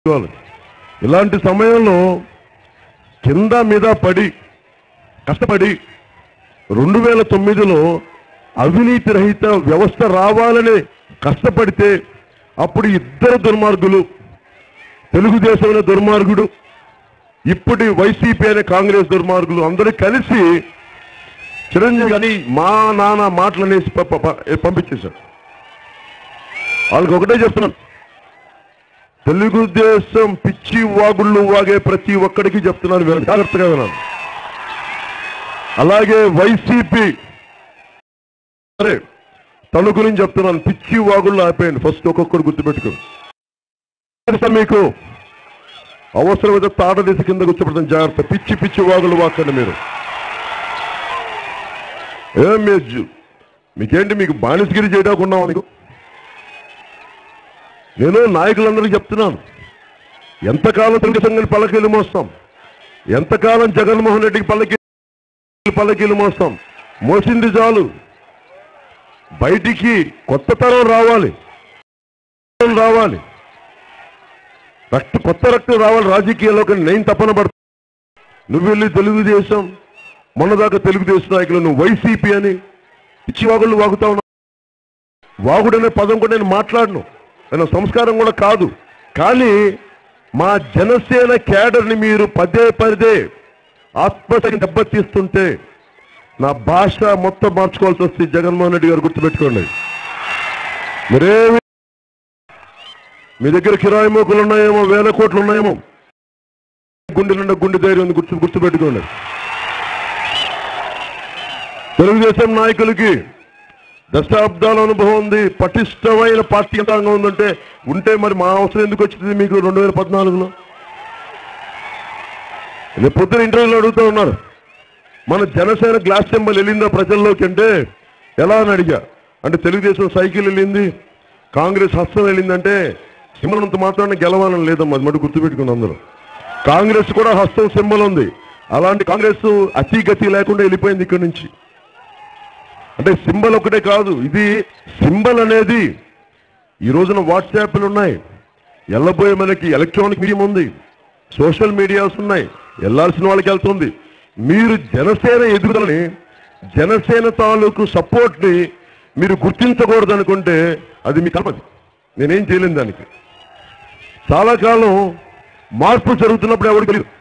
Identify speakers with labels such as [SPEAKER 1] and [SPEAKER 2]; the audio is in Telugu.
[SPEAKER 1] ఇవ్వాలి. ఇలాంటి సమయంలో కింద మీద పడి కష్టపడి రెండు వేల తొమ్మిదిలో అవినీతి రహిత వ్యవస్థ రావాలని కష్టపడితే అప్పుడు ఇద్దరు దుర్మార్గులు తెలుగుదేశంలో దుర్మార్గుడు ఇప్పటి వైసీపీ అనే కాంగ్రెస్ దుర్మార్గులు అందరూ కలిసి చిరంజీవి గారిని మా నాన్న మాటలు అనేసి ప- ప- ప- పంపించేశారు వాళ్ళకి ఒకటే చెప్తున్నాను తెలుగుదేశం పిచ్చి వాగుళ్ళు వాగే ప్రతి ఒక్కడికి చెప్తున్నాను వినండి. జాగ్రత్తగా వినాలి అలాగే వైసీపీ సరే తణుకు నుంచి చెప్తున్నాను పిచ్చి వాగుళ్ళు ఆపేయండి ఫస్ట్ ఒక్కొక్కరు గుర్తుపెట్టుకో తెలుసా మీకు అవసరమైతే తాట దిశ కింద కూర్చోబెడతాం జాగ్రత్త పిచ్చి పిచ్చి వాగులు వాకండి మీరు ఏం మీ జు- మీకేంటి మీకు బానిసగిరి చేయకుండా మీకు నేను నాయకులందరికీ చెప్తున్నాను ఎంతకాలం తెలుగుదేశం పల్లకీలు మోస్తాం ఎంతకాలం జగన్మోహన్ రెడ్డికి పల్లకి పల్లకీలు మోస్తాం మోసింది చాలు బయటికి కొత్త తరం రావాలి తరం రావాలి రక్త కొత్త రక్తం రావాలి రాజకీయాల్లోకి నేను తప్పన పడతా నువ్వు వెళ్ళి తెలుగుదేశం మొన్నదాకా తెలుగుదేశం నాయకులు నువ్వు వైసీపీ అని పిచ్చి వాగుళ్ళు వాగుతా ఉన్నావు వాగుడనే పదం కూడా నేను మాట్లాడను ఆయన సంస్కారం కూడా కాదు కానీ మా జనసేన క్యాడర్ని మీరు పదే పదే ఆత్మశక్తి దెబ్బతీస్తుంటే నా భాష మొత్తం మార్చుకోవాల్సి వస్తుంది జగన్మోహన్ రెడ్డి గారు గుర్తుపెట్టుకోండి మీరేమి మీ దగ్గర కిరాయి మోకులు ఉన్నాయేమో వేల కోట్లు ఉన్నాయేమో గుండె నిండా గుండె ధైర్యం ఉంది గుర్తు గుర్తుపెట్టుకోండి తెలుగుదేశం నాయకులకి దశాబ్దాల అనుభవం ఉంది పటిష్టమైన పార్టీ యంత్రాంగం ఉందంటే ఉంటే మరి మా అవసరం ఎందుకు వచ్చింది మీకు రెండు వేల పద్నాలుగులో రేపు పొద్దున ఇంటర్వ్యూలో అడుగుతూ ఉన్నారు మన జనసేన గ్లాస్ సింబల్ వెళ్ళిందా ప్రజల్లోకి అంటే ఎలా అని అడిగా అంటే తెలుగుదేశం సైకిల్ వెళ్ళింది కాంగ్రెస్ హస్తం వెళ్ళిందంటే సింబల్ అంత మాత్రాన్ని గెలవాలని లేదమ్మా అది మటు గుర్తుపెట్టుకుని అందరూ కాంగ్రెస్ కూడా హస్తం సింబల్ ఉంది అలాంటి కాంగ్రెస్ అతిగతి లేకుండా వెళ్ళిపోయింది ఇక్కడి నుంచి అంటే సింబల్ ఒకటే కాదు ఇది సింబల్ అనేది ఈ రోజున వాట్సాప్లు ఉన్నాయి వెళ్ళబోయే మనకి ఎలక్ట్రానిక్ మీడియం ఉంది సోషల్ మీడియాస్ ఉన్నాయి వెళ్ళాల్సిన వాళ్ళకి వెళ్తుంది మీరు జనసేన ఎదుగుదలని జనసేన తాలూకు సపోర్ట్ ని మీరు గుర్తించకూడదు అనుకుంటే అది మీ కలపది నేనేం చేయలేను దానికి చాలా కాలం మార్పు జరుగుతున్నప్పుడు ఎవరికి తెలియదు